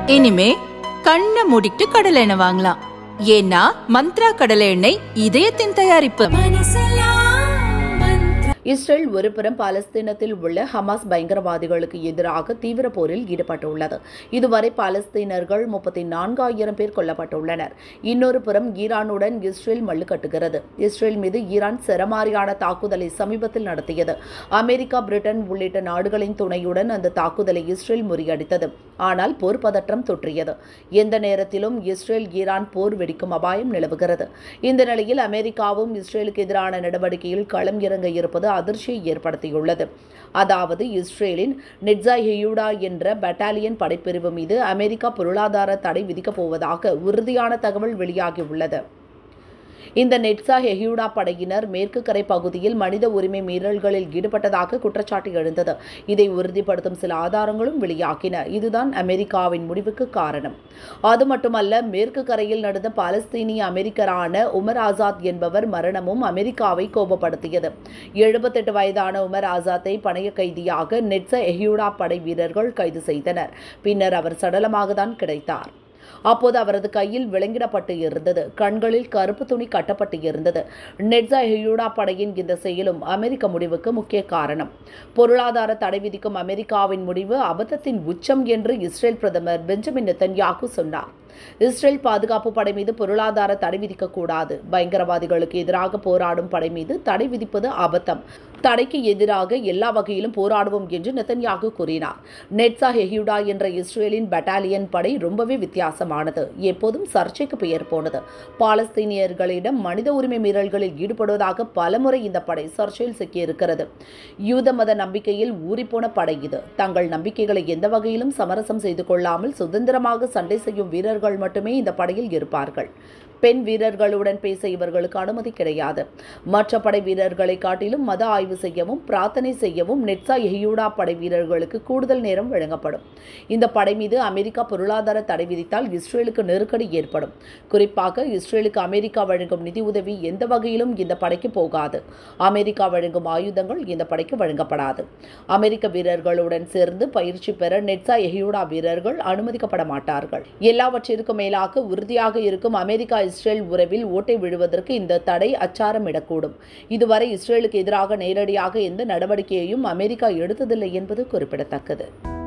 இனிமே கண்ணை மூடிட்டு கடலை எண்ணெய் வாங்கலாம் ஏன்னா மந்த்ரா கடலை எண்ணெய் இதயத்தின் தயாரிப்பு இஸ்ரேல் ஒருபுறம் பாலஸ்தீனத்தில் உள்ள ஹமாஸ் பயங்கரவாதிகளுக்கு எதிராக தீவிர போரில் ஈடுபட்டுள்ளது இதுவரை பாலஸ்தீனர்கள் முப்பத்தி நான்காயிரம் பேர் கொல்லப்பட்டுள்ளனர் இன்னொரு புறம் ஈரானுடன் இஸ்ரேல் மல்லு கட்டுகிறது இஸ்ரேல் மீது ஈரான் சரமாரியான தாக்குதலை சமீபத்தில் நடத்தியது அமெரிக்கா பிரிட்டன் உள்ளிட்ட நாடுகளின் துணையுடன் அந்த தாக்குதலை இஸ்ரேல் முறியடித்தது ஆனால் போர் பதற்றம் தொற்றியது எந்த நேரத்திலும் இஸ்ரேல் ஈரான் போர் வெடிக்கும் அபாயம் நிலவுகிறது இந்த நிலையில் அமெரிக்காவும் இஸ்ரேலுக்கு எதிரான நடவடிக்கையில் களம் இறங்க இருப்பது அதிர்ச்சியை ஏற்படுத்தியுள்ளது அதாவது இஸ்ரேலின் நெட்ஸா ஹியூடா என்ற பட்டாலியன் படைப்பிரிவு மீது அமெரிக்கா பொருளாதார தடை விதிக்கப் போவதாக உறுதியான தகவல் வெளியாகியுள்ளது இந்த நெட்ஸா ஹெஹியூடா படையினர் மேற்கு கரை பகுதியில் மனித உரிமை மீறல்களில் ஈடுபட்டதாக குற்றச்சாட்டு எழுந்தது இதை உறுதிப்படுத்தும் சில ஆதாரங்களும் வெளியாகின இதுதான் அமெரிக்காவின் முடிவுக்கு காரணம் அது மட்டுமல்ல மேற்கு கரையில் நடந்த பாலஸ்தீனிய அமெரிக்கரான உமர் ஆசாத் என்பவர் மரணமும் அமெரிக்காவை கோபப்படுத்தியது எழுபத்தெட்டு வயதான உமர் ஆசாத்தை பணைய கைதியாக நெட்ஸா எஹியூடா படை வீரர்கள் கைது செய்தனர் பின்னர் அவர் சடலமாக தான் கிடைத்தார் அப்போது அவரது கையில் விலங்கிடப்பட்டு இருந்தது கண்களில் கருப்பு துணி கட்டப்பட்டு இருந்தது நெட்ஸா ஹியூடா படையின் இந்த செயலும் அமெரிக்க முடிவுக்கு முக்கிய காரணம் பொருளாதார தடை விதிக்கும் அமெரிக்காவின் முடிவு அபத்தத்தின் உச்சம் என்று இஸ்ரேல் பிரதமர் பெஞ்சமின் நெத்தன்யாகு சொன்னார் இஸ்ரேல் பாதுகாப்பு படை மீது பொருளாதார தடை விதிக்கக்கூடாது பயங்கரவாதிகளுக்கு எதிராக போராடும் படை மீது தடை விதிப்பது அபத்தம் தடைக்கு எதிராக எல்லா வகையிலும் போராடுவோம் என்று நெத்தன்யாகு கூறினார் நெட்ஸா ஹெஹியூடா என்ற இஸ்ரேலின் பட்டாலியன் படை ரொம்பவே வித்தியாசமானது எப்போதும் சர்ச்சைக்கு பெயர் போனது பாலஸ்தீனியர்களிடம் மனித உரிமை மீறல்களில் ஈடுபடுவதாக பலமுறை இந்த படை சர்ச்சையில் சிக்கியிருக்கிறது யூத மத நம்பிக்கையில் ஊறிப்போன படை இது தங்கள் நம்பிக்கைகளை எந்த வகையிலும் சமரசம் செய்து கொள்ளாமல் சுதந்திரமாக சண்டை செய்யும் வீரர்கள் மட்டுமே இந்த படையில் இருப்பார்கள் பெண் வீரர்களுடன் பேச இவர்களுக்கு அனுமதி கிடையாது மற்ற படை வீரர்களை காட்டிலும் மத ஆய்வு செய்யவும் பிரார்த்தனை செய்யவும் நெட்ஸா எஹியூடா படை வீரர்களுக்கு கூடுதல் நேரம் வழங்கப்படும் இந்த படை மீது அமெரிக்கா பொருளாதார தடை விதித்தால் இஸ்ரேலுக்கு நெருக்கடி ஏற்படும் குறிப்பாக இஸ்ரேலுக்கு அமெரிக்கா வழங்கும் நிதி உதவி எந்த வகையிலும் இந்த படைக்கு போகாது அமெரிக்கா வழங்கும் ஆயுதங்கள் இந்த படைக்கு வழங்கப்படாது அமெரிக்க வீரர்களுடன் சேர்ந்து பயிற்சி பெற நெட்ஸா எஹியூடா வீரர்கள் அனுமதிக்கப்பட மாட்டார்கள் எல்லாவற்றிற்கும் மேலாக உறுதியாக இருக்கும் அமெரிக்கா இஸ்ரேல் உறவில் ஓட்டை விழுவதற்கு இந்த தடை அச்சாரமிடக்கூடும் இதுவரை இஸ்ரேலுக்கு எதிராக நேரடியாக எந்த நடவடிக்கையையும் அமெரிக்கா எடுத்ததில்லை என்பது குறிப்பிடத்தக்கது